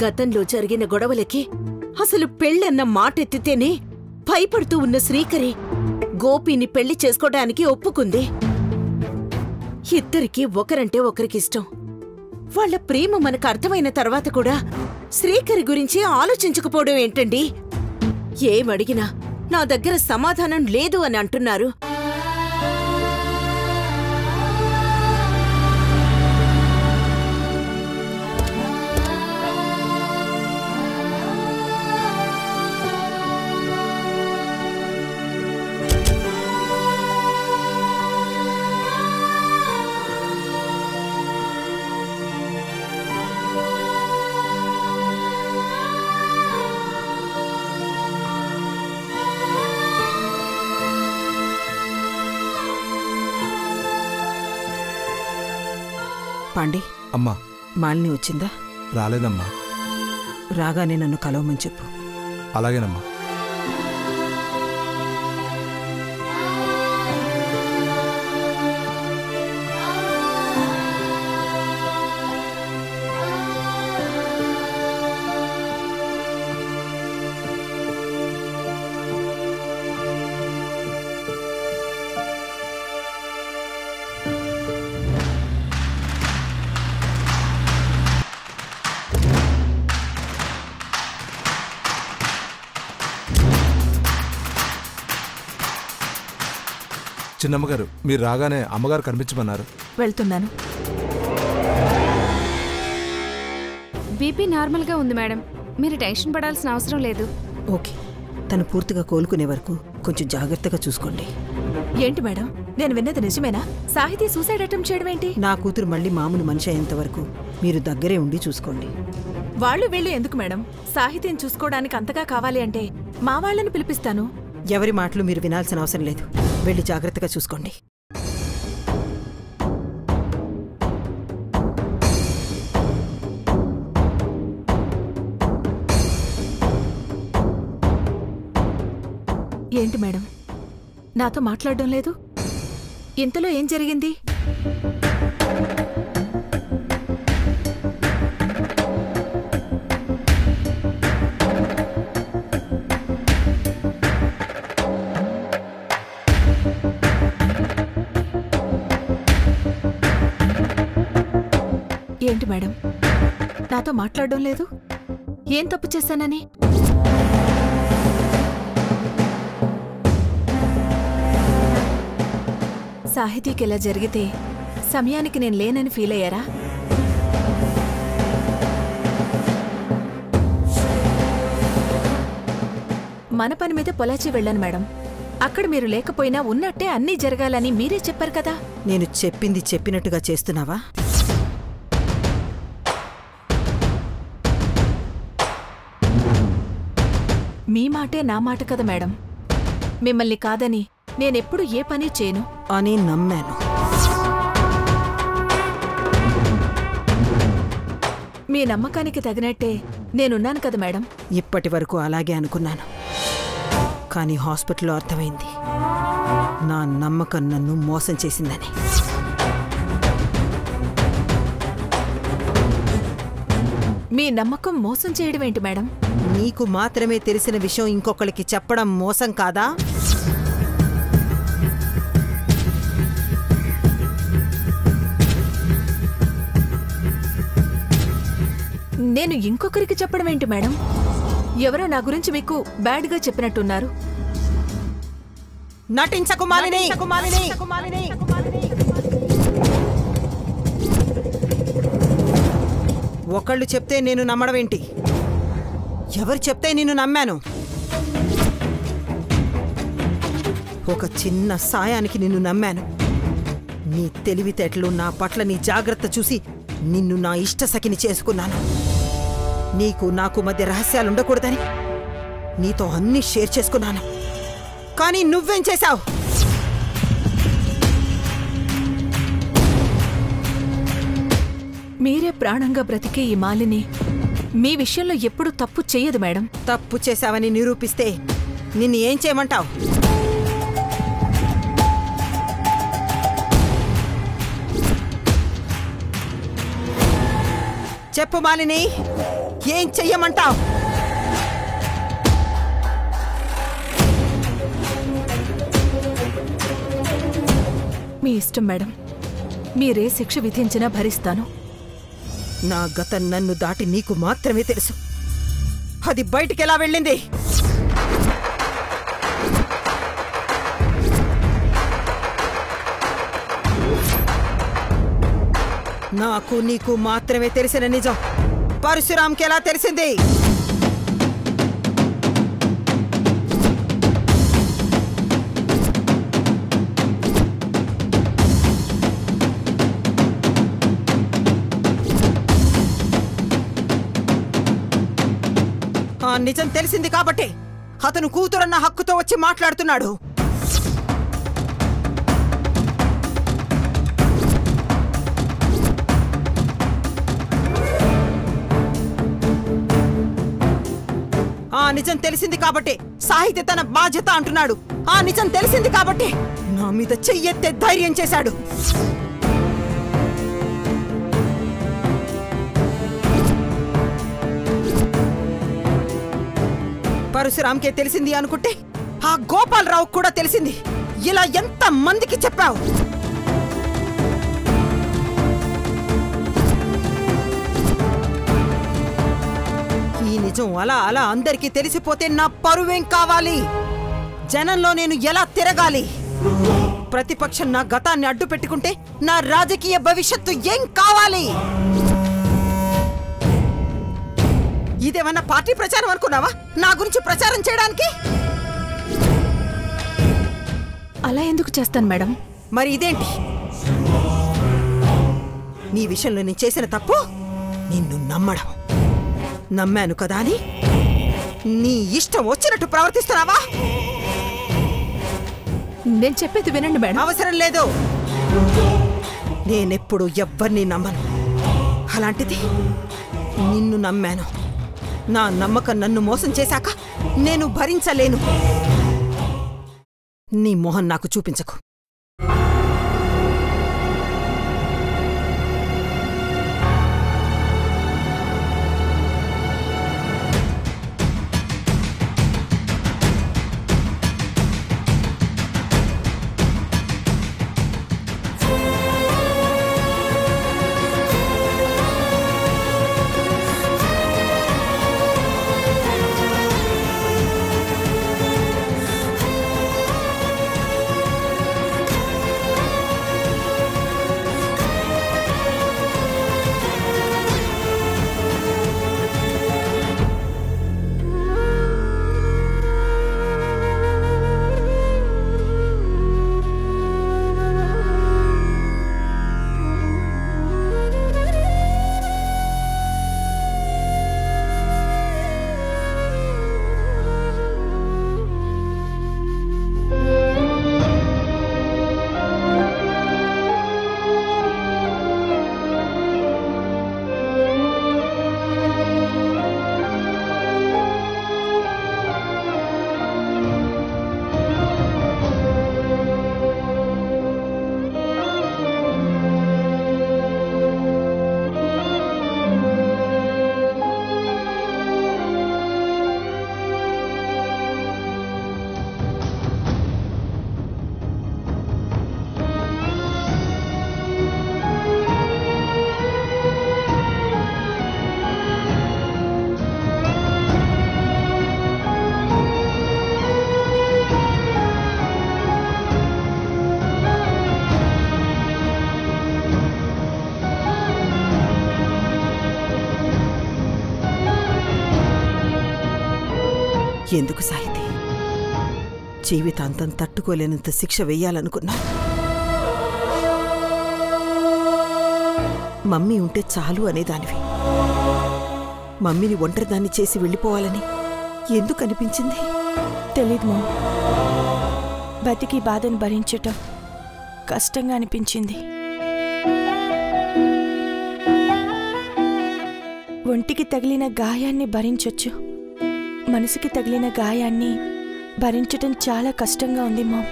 గతంలో జరిగిన గొడవలకి అసలు పెళ్ళన్న మాటెత్తితేనే భయపడుతూ ఉన్న శ్రీకరి గోపిని పెళ్లి చేసుకోవడానికి ఒప్పుకుంది ఇద్దరికీ ఒకరంటే ఒకరికిష్టం వాళ్ళ ప్రేమ మనకు అర్థమైన తర్వాత కూడా శ్రీకరి గురించి ఆలోచించకపోవడం ఏంటండి ఏమడిగినా నా దగ్గర సమాధానం లేదు అని అంటున్నారు పాండి అమ్మా మాలిని వచ్చిందా రాలేదమ్మా రాగానే నన్ను కలవమని చెప్పు అలాగేనమ్మా చిన్నమ్మగారు మీరు రాగానే అమ్మగారు కనిపించమన్నారు వెళ్తున్నాను బీపీ నార్మల్గా ఉంది మేడం మీరు టెన్షన్ పడాల్సిన అవసరం లేదు ఓకే తను పూర్తిగా కోలుకునే వరకు కొంచెం జాగ్రత్తగా చూసుకోండి ఏంటి మేడం నేను విన్నది నిజమేనా సాహితీ సూసైడ్ అటెంప్ట్ చేయడం ఏంటి నా కూతురు మళ్ళీ మామూలు మనిషి అయ్యేంత వరకు మీరు దగ్గరే ఉండి చూసుకోండి వాళ్ళు వీళ్ళు ఎందుకు మేడం సాహితీని చూసుకోవడానికి అంతగా కావాలి అంటే మా వాళ్ళని పిలిపిస్తాను ఎవరి మాటలు మీరు వినాల్సిన అవసరం లేదు వెళ్ళి జాగ్రత్తగా చూసుకోండి ఏంటి మేడం నాతో మాట్లాడడం లేదు ఇంతలో ఏం జరిగింది ఏంటి మేడం నాతో మాట్లాడడం లేదు ఏం తప్పు చేశానని సాహితీకి ఇలా జరిగితే సమయానికి నేను లేనని ఫీల్ అయ్యారా మన పని మీద పొలాచి వెళ్ళాను మేడం అక్కడ మీరు లేకపోయినా ఉన్నట్టే అన్నీ జరగాలని మీరే చెప్పారు కదా నేను చెప్పింది చెప్పినట్టుగా చేస్తున్నావా మీ మాటే నా మాట కదా మేడం మిమ్మల్ని కాదని నేనెప్పుడు ఏ పని చేయను అని నమ్మాను మీ నమ్మకానికి తగినట్టే నేనున్నాను కదా మేడం ఇప్పటి వరకు అలాగే అనుకున్నాను కానీ హాస్పిటల్లో అర్థమైంది నా నమ్మకం నన్ను మోసం చేసిందని మీ నమ్మకం మోసం చేయడం ఏంటి మేడం నీకు మాత్రమే తెలిసిన విషయం ఇంకొకరికి చెప్పడం మోసం కాదా నేను ఇంకొకరికి చెప్పడం ఏంటి మేడం ఎవరో నా గురించి మీకు బ్యాడ్గా చెప్పినట్టున్నారు నటించకు మాలిని ఒకళ్ళు చెప్తే నేను నమ్మడం ఏంటి ఎవరు చెప్తే నేను నమ్మాను ఒక చిన్న సాయానికి నిన్ను నమ్మాను నీ తెలివితేటలు నా పట్ల నీ జాగ్రత్త చూసి నిన్ను నా ఇష్ట సఖిని చేసుకున్నాను నీకు నాకు మధ్య రహస్యాలు ఉండకూడదని నీతో అన్నీ షేర్ చేసుకున్నాను కానీ నువ్వేం చేశావు మీరే ప్రాణంగా బ్రతికే ఈ మాలిని మీ విషయంలో ఎప్పుడూ తప్పు చెయ్యదు మేడం తప్పు చేశావని నిరూపిస్తే నిన్ను ఏం చేయమంటావు చెప్పు మాలిని ఏం చెయ్యమంటావు మీ ఇష్టం మేడం మీరే శిక్ష విధించినా భరిస్తాను నా గతం నన్ను దాటి నీకు మాత్రమే తెలుసు అది బయటికెలా వెళ్ళింది నాకు నీకు మాత్రమే తెలిసిన నిజం పరశురాంకి ఎలా తెలిసింది ఆ నిజం తెలిసింది కాబట్టి అతను కూతురన్న హక్కుతో వచ్చి మాట్లాడుతున్నాడు ఆ నిజం తెలిసింది కాబట్టి సాహిత్య తన బాధ్యత అంటున్నాడు ఆ నిజం తెలిసింది కాబట్టి నా మీద చెయ్యెత్తే ధైర్యం చేశాడు పరశురాంకే తెలిసింది అనుకుంటే ఆ గోపాలరావు కూడా తెలిసింది ఇలా ఎంత మందికి చెప్పావు ఈ నిజం అలా అలా అందరికీ తెలిసిపోతే నా పరువేం కావాలి జనంలో నేను ఎలా తిరగాలి ప్రతిపక్షం నా గతాన్ని అడ్డు పెట్టుకుంటే నా రాజకీయ భవిష్యత్తు ఏం కావాలి ఇదేమన్నా పార్టీ ప్రచారం అనుకున్నావా నా గురించి ప్రచారం చేయడానికి అలా ఎందుకు చేస్తాను మేడం మరి ఇదేంటి నీ విషయంలో నేను చేసిన తప్పు నిన్ను నమ్మడం నమ్మాను కదా అని నీ ఇష్టం వచ్చినట్టు ప్రవర్తిస్తున్నావా నేను చెప్పేది వినండి మేడం అవసరం లేదు నేనెప్పుడు ఎవ్వరిని నమ్మను అలాంటిది నిన్ను నమ్మాను నా నమ్మకం నన్ను మోసం చేశాక నేను భరించలేను నీ మొహం నాకు చూపించకు ఎందుకు సాహితి జీవితాంతం తట్టుకోలేనంత శిక్ష వెయ్యాలనుకున్నా మమ్మీ ఉంటే చాలు అనేదానివి మమ్మీని ఒంటరిదాన్ని చేసి వెళ్ళిపోవాలని ఎందుకు అనిపించింది తెలీదు మామ్ బతికి బాధను భరించటం కష్టంగా అనిపించింది ఒంటికి తగిలిన గాయాన్ని భరించొచ్చు మనసుకి తగిలిన గాయాన్ని భరించటం చాలా కష్టంగా ఉంది మామ్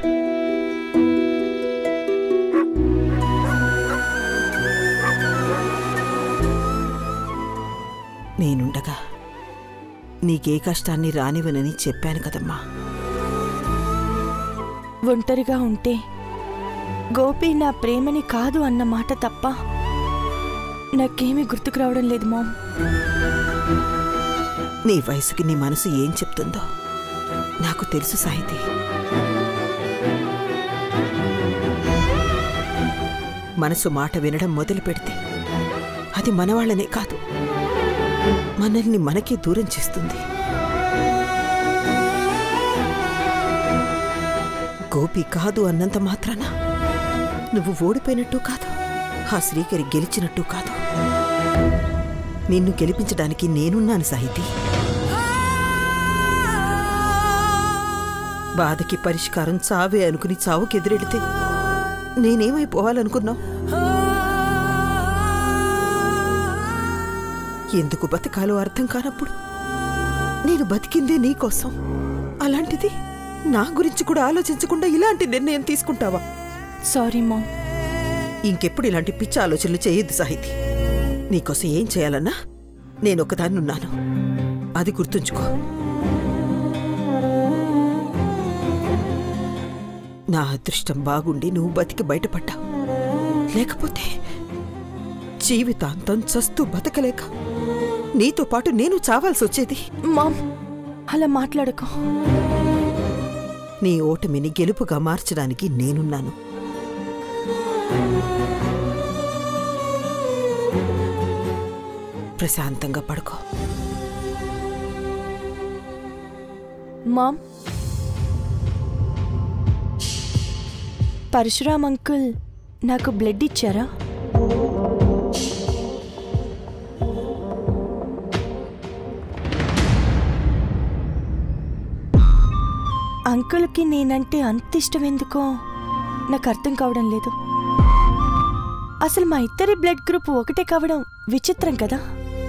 నేనుండగా నీకే కష్టాన్ని రానివనని చెప్పాను కదమ్మా ఒంటరిగా ఉంటే గోపి నా ప్రేమని కాదు అన్న మాట తప్ప నాకేమీ గుర్తుకు రావడం లేదు మామ్ నీ వయసుకి నీ మనసు ఏం చెప్తుందో నాకు తెలుసు సాహితి మనసు మాట వినడం మొదలు పెడితే అది మనవాళ్ళనే కాదు మనల్ని మనకే దూరం చేస్తుంది గోపి కాదు అన్నంత మాత్రాన నువ్వు ఓడిపోయినట్టు కాదు ఆ శ్రీకరి గెలిచినట్టు కాదు నిన్ను గెలిపించడానికి నేనున్నాను సాహితి బాధకి పరిష్కారం చావే అనుకుని చావుకి ఎదురెడితే నేనేమైపోవాలనుకున్నావు ఎందుకు బతకాలో అర్థం కానప్పుడు నేను బతికిందే నీకోసం అలాంటిది నా గురించి కూడా ఆలోచించకుండా ఇలాంటి నిర్ణయం తీసుకుంటావా సారీ మామ్ ఇంకెప్పుడు ఇలాంటి పిచ్చి ఆలోచనలు చేయొద్దు సాహితి నీకోసం ఏం చేయాలన్నా నేనొక్కదాన్నున్నాను అది గుర్తుంచుకో నా అదృష్టం బాగుండి నువ్వు బతికి బయటపడ్డావు లేకపోతే జీవితాంతం చస్తూ బతకలేక నీతో పాటు నేను చావాల్సి వచ్చేది మామ్ అలా మాట్లాడకు నీ ఓటమిని గెలుపుగా మార్చడానికి నేనున్నాను ప్రశాంతంగా పడుకో మామ్ పరశురామ్ అంకుల్ నాకు బ్లడ్ ఇచ్చారా అంకుల్కి నేనంటే అంత ఇష్టం ఎందుకో నాకు అర్థం కావడం లేదు అసలు మా ఇద్దరి బ్లడ్ గ్రూప్ ఒకటే కావడం విచిత్రం కదా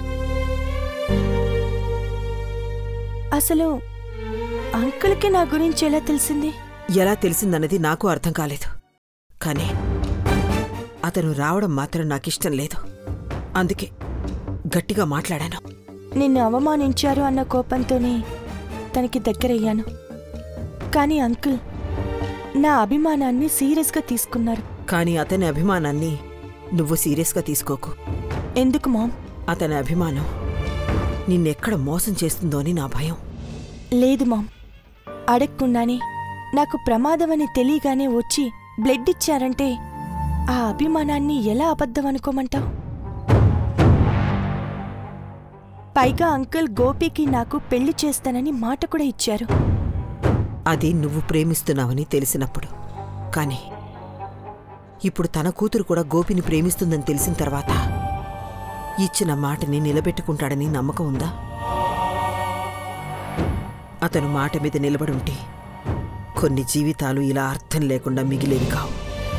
అసలు అంకుల్కి నా గురించి ఎలా తెలిసింది ఎలా తెలిసిందన్నది నాకు అర్థం కాలేదు కానీ అతను రావడం మాత్రం నాకిష్టం లేదు అందుకే గట్టిగా మాట్లాడాను నిన్ను అవమానించారు అన్న కోపంతోనే తనకి దగ్గరయ్యాను కానీ అంకుల్ నా అభిమానాన్ని సీరియస్గా తీసుకున్నారు కానీ అతని అభిమానాన్ని నువ్వు సీరియస్గా తీసుకోకు ఎందుకు మామ్ అతని అభిమానం నిన్నెక్కడ మోసం చేస్తుందో అని నా భయం లేదు మామ్ అడగకుండానే నాకు ప్రమాదమని తెలియగానే వచ్చి బ్లడ్ ఇచ్చారంటే ఆ అభిమానాన్ని ఎలా అబద్ధం అనుకోమంటావు పైగా అంకుల్ గోపికి నాకు పెళ్లి చేస్తానని మాట కూడా ఇచ్చారు అది నువ్వు ప్రేమిస్తున్నావని తెలిసినప్పుడు కానీ ఇప్పుడు తన కూతురు కూడా గోపిని ప్రేమిస్తుందని తెలిసిన తర్వాత ఇచ్చిన మాటని నిలబెట్టుకుంటాడని నమ్మకం ఉందా అతను మాట మీద నిలబడి ఉంటే కొన్ని జీవితాలు ఇలా అర్థం లేకుండా మిగిలేవి కావు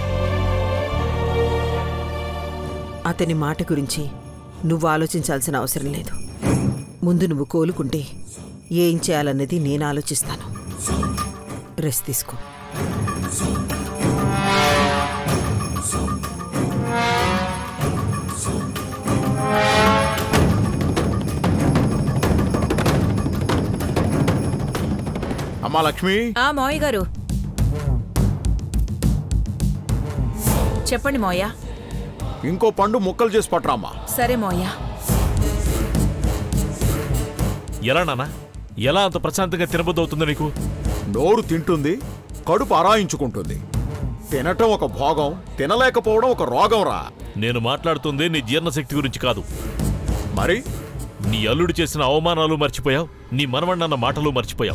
అతని మాట గురించి నువ్వు ఆలోచించాల్సిన అవసరం లేదు ముందు నువ్వు కోలుకుంటే ఏం చేయాలన్నది నేను ఆలోచిస్తాను రెస్ట్ తీసుకో అమ్మా లక్ష్మి ఆ మోయ్ గారు చెప్పండి మోయ ఇంకో పండు ముక్కలు చేసి పట్టరామ్మా సరే మోయ ఎలా నాన్న ఎలా అంత ప్రశాంతంగా తినబుద్దవుతుందో నీకు నోరు తింటుంది కడుపు అరాయించుకుంటుంది తినటం ఒక భోగం తినలేకపోవడం ఒక రోగం రా నేను మాట్లాడుతుంది నీ జీర్ణశక్తి గురించి కాదు మరి నీ అల్లుడు చేసిన అవమానాలు మర్చిపోయావు నీ మనవಣ್ಣన్న మాటలు మర్చిపోయావు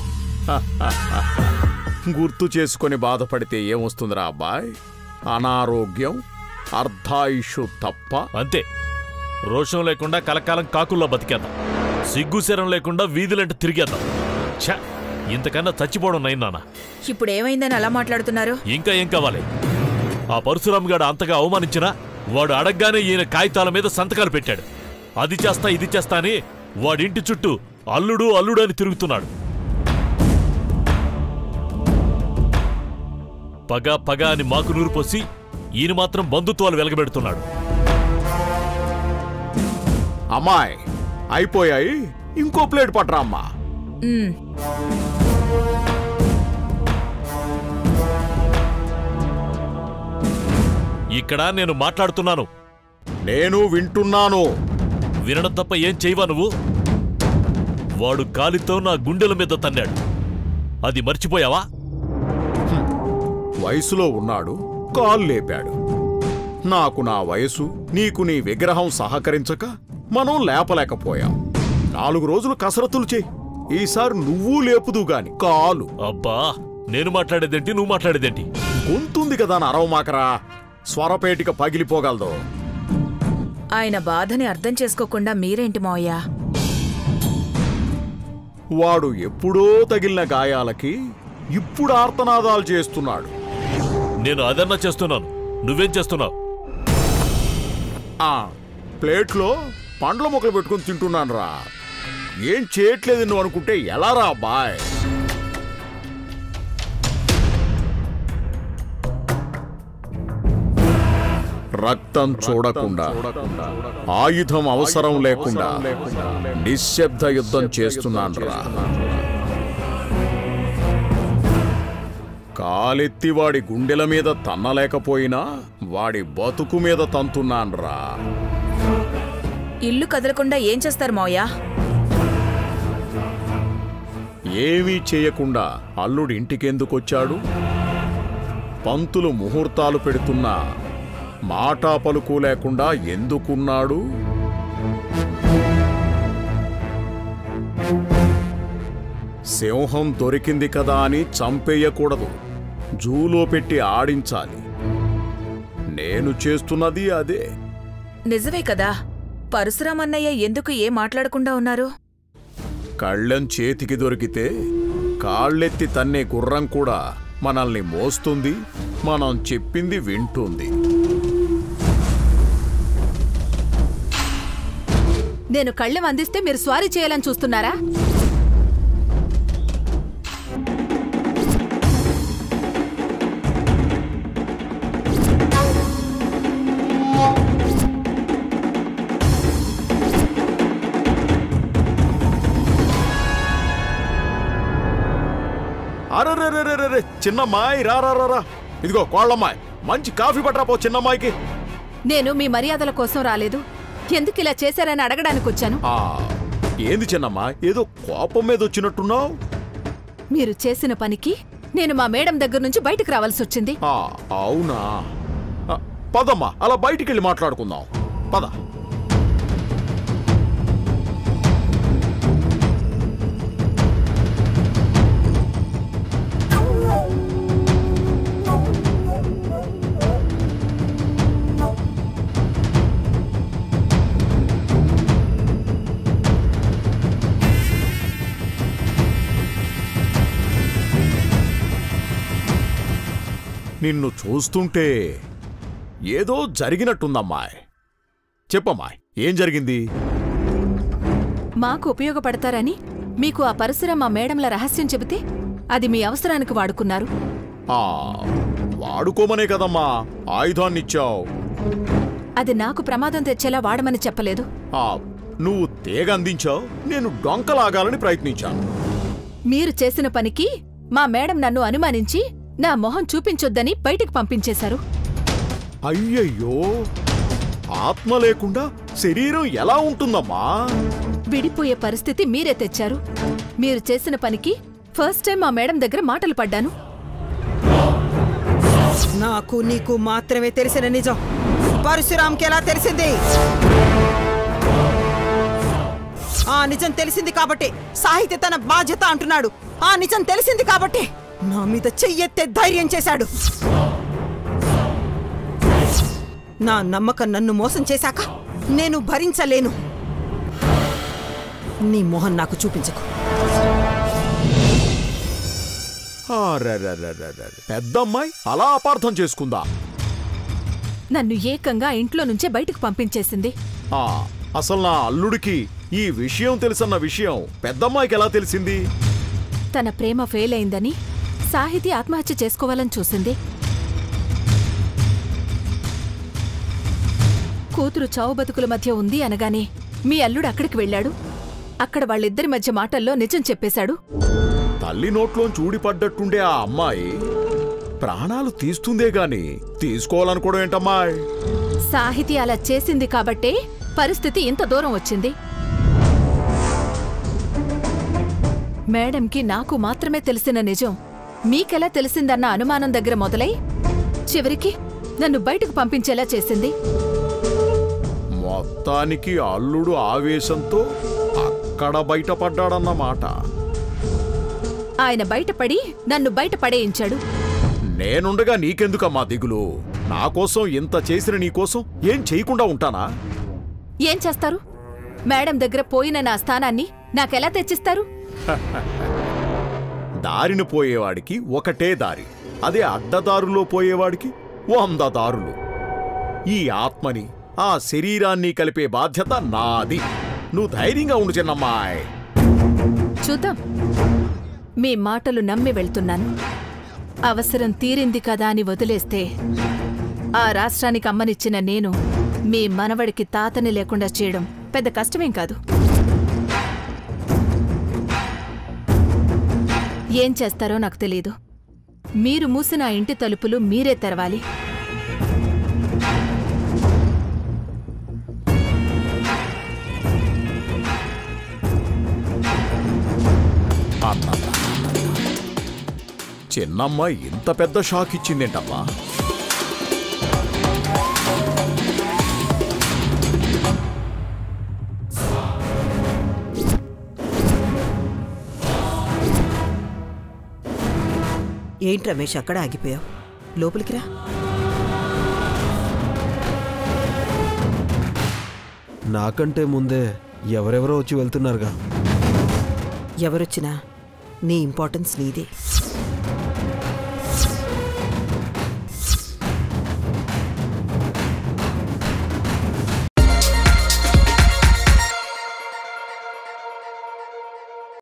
గుర్తు చేసుకొని బాధపడితే ఏమొస్తుందిరా అబ్బాయ్ అనారోగ్యం అర్ధాయుషు తప్ప అంతే రోషం లేకుండా కలకాలం కాకుల్లో బతికేద్దాం సిగ్గుశరం లేకుండా వీధులంటే తిరిగేద్దాం ఛ ఇంతకన్నా చచ్చిపోవడం నయం నాన్న ఇప్పుడు ఏమైందని అలా మాట్లాడుతున్నారు ఇంకా ఏం కావాలి ఆ పరశురామ్ గాడు అంతగా అవమానించినా వాడు అడగగానే ఈయన కాగితాల మీద సంతకాలు పెట్టాడు అది చేస్తా ఇది చేస్తా అని వాడింటి చుట్టూ అల్లుడు అల్లుడు అని తిరుగుతున్నాడు పగ పగ అని మాకు నూరు పోసి ఈయన మాత్రం బంధుత్వాలు వెలగబెడుతున్నాడు అమ్మాయ్ అయిపోయాయి ఇంకో ప్లేట్ పట్రా అమ్మా మ్, ఇక్కడ నేను మాట్లాడుతున్నాను నేను వింటున్నాను వినడం తప్ప ఏం చేయవా నువ్వు వాడు కాలితో నా గుండెల మీద తన్నాడు అది మర్చిపోయావా వయసులో ఉన్నాడు కాలు లేపాడు నాకు నా వయసు నీకు నీ విగ్రహం సహకరించక మనం లేపలేకపోయాం నాలుగు రోజులు కసరత్తులు చేయి ఈసారి నువ్వు లేపుదు గాని కాలు అబ్బా నేను మాట్లాడేదేంటి నువ్వు మాట్లాడేదేంటి గొంతుంది కదా నరవమాకరా స్వరపేటిక పగిలిపోగలదు ఆయన బాధని అర్థం చేసుకోకుండా మీరేంటి మావయ్య వాడు ఎప్పుడో తగిలిన గాయాలకి ఇప్పుడు ఆర్తనాదాలు చేస్తున్నాడు నేను అదన్నా చేస్తున్నాను నువ్వేం చేస్తున్నావు ఆ ప్లేట్లో పండ్ల మొక్కలు పెట్టుకుని తింటున్నాను రా ఏం చేయట్లేదు నువ్వు అనుకుంటే ఎలా రా బాయ్ రక్తం చూడకుండా ఆయుధం అవసరం లేకుండా నిశ్శబ్ద యుద్ధం చేస్తున్నాను రా కాలెత్తి వాడి గుండెల మీద తన్నలేకపోయినా వాడి బతుకు మీద తంతున్నాన్రా ఇల్లు కదలకుండా ఏం చేస్తారు మావయ్య ఏమీ చేయకుండా అల్లుడి ఇంటికెందుకొచ్చాడు పంతులు ముహూర్తాలు పెడుతున్నా మాటా పలుకు లేకుండా ఎందుకున్నాడు సింహం దొరికింది కదా అని చంపేయకూడదు జూలో పెట్టి ఆడించాలి నేను చేస్తున్నది అదే నిజమే కదా పరశురామన్నయ్య ఎందుకు ఏ మాట్లాడకుండా ఉన్నారు కళ్ళెం చేతికి దొరికితే కాళ్ళెత్తి తన్నే గుర్రం కూడా మనల్ని మోస్తుంది మనం చెప్పింది వింటుంది నేను కళ్ళెం అందిస్తే మీరు స్వారీ చేయాలని చూస్తున్నారా అరే చిన్నమ్మాయి రా రా రా, రా ఇదిగో కోళ్ళమ్మాయి మంచి కాఫీ పట్టరా పో చిన్నమ్మాయికి నేను మీ మర్యాదల కోసం రాలేదు ఎందుకు ఇలా చేశారని అడగడానికి వచ్చాను ఆ ఏంది చిన్నమ్మా ఏదో కోపం మీద వచ్చినట్టున్నావు మీరు చేసిన పనికి నేను మా మేడం దగ్గర నుంచి బయటకు రావాల్సి వచ్చింది ఆ, అవునా ఆ, పదమ్మా అలా బయటికి వెళ్ళి మాట్లాడుకుందాం పద నిన్ను చూస్తుంటే ఏదో జరిగినట్టుందమ్మాయ్ చెప్పమ్మాయ్ ఏం జరిగింది మాకు ఉపయోగపడతారని మీకు ఆ పరశురాం మా మేడంల రహస్యం చెబితే అది మీ అవసరానికి వాడుకున్నారు ఆ వాడుకోమనే కదమ్మా ఆయుధాన్నిచ్చావు అది నాకు ప్రమాదం తెచ్చేలా వాడమని చెప్పలేదు ఆ నువ్వు తేగ అందించావు నేను డొంకలాగాలని ప్రయత్నించాను మీరు చేసిన పనికి మా మేడం నన్ను అనుమానించి నా మొహం చూపించొద్దని బయటికి పంపించేశారు అయ్యయ్యో ఆత్మ లేకుండా శరీరం ఎలా ఉంటుందమ్మా విడిపోయే పరిస్థితి మీరే తెచ్చారు మీరు చేసిన పనికి ఫస్ట్ టైం మా మేడం దగ్గర మాటలు పడ్డాను నాకు నీకు మాత్రమే తెలిసిన నిజం పరశురాంకి ఎలా తెలిసింది ఆ నిజం తెలిసింది కాబట్టి సాహిత్య తన బాధ్యత అంటున్నాడు ఆ నిజం తెలిసింది కాబట్టి నా మీద చెయ్యెత్తే ధైర్యం చేశాడు నా నమ్మకం నన్ను మోసం చేశాక నేను భరించలేను నీ మొహం నాకు చూపించకు ఆరెరెరెరెరె. పెద్దమ్మాయి అలా అపార్థం చేసుకుందా నన్ను ఏకంగా ఇంట్లో నుంచే బయటకు పంపించేసింది ఆ అసలు నా అల్లుడికి ఈ విషయం తెలుసన్న విషయం పెద్దమ్మాయికి ఎలా తెలిసింది తన ప్రేమ ఫెయిల్ అయిందని సాహితీ ఆత్మహత్య చేసుకోవాలని చూసింది కూతురు చావు బతుకుల మధ్య ఉంది అనగానే మీ అల్లుడు అక్కడికి వెళ్ళాడు అక్కడ వాళ్ళిద్దరి మధ్య మాటల్లో నిజం చెప్పేశాడు తల్లి నోట్లోంచి ఊడిపడ్డట్టుండే ఆ అమ్మాయి ప్రాణాలు తీస్తుందే గాని తీసుకోవాలనుకోవడం ఏంటమ్మాయ్ సాహితి అలా చేసింది కాబట్టే పరిస్థితి ఇంత దూరం వచ్చింది మేడంకి నాకు మాత్రమే తెలిసిన నిజం మీకెలా తెలిసిందన్న అనుమానం దగ్గర మొదలై చివరికి నన్ను బయటకు పంపించేలా చేసింది మొత్తానికి అల్లుడు ఆవేశంతో అక్కడ బయటపడ్డాడన్నమాట ఆయన బయటపడి నన్ను బయట పడేయించాడు నేనుండగా నీకెందుకమ్మా దిగులు నా కోసం ఇంత చేసిన నీకోసం ఏం చేయకుండా ఉంటానా ఏం చేస్తారు మేడం దగ్గర పోయిన నా స్థానాన్ని నాకెలా తెచ్చిస్తారు దారిని పోయేవాడికి ఒకటే దారి అదే అడ్డదారులో పోయేవాడికి వంద దారులు ఈ ఆత్మని ఆ శరీరాన్ని కలిపే బాధ్యత నాది నువ్వు ధైర్యంగా ఉండు చిన్నమ్మాయ్ చూద్దాం మీ మాటలు నమ్మి వెళ్తున్నాను అవసరం తీరింది కదా అని వదిలేస్తే ఆ రాష్ట్రానికి అమ్మనిచ్చిన నేను మీ మనవడికి తాతని లేకుండా చేయడం పెద్ద కష్టమేం కాదు ఏం చేస్తారో నాకు తెలీదు మీరు మూసిన ఆ ఇంటి తలుపులు మీరే తెరవాలి అన్న చిన్నమ్మ ఇంత పెద్ద షాక్ ఇచ్చిందేంటమ్మా ఏంటి రమేష్ అక్కడ ఆగిపోయావు లోపలికి రా నాకంటే ముందే ఎవరెవరో వచ్చి వెళ్తున్నారుగా ఎవరొచ్చినా నీ ఇంపార్టెన్స్ నీదే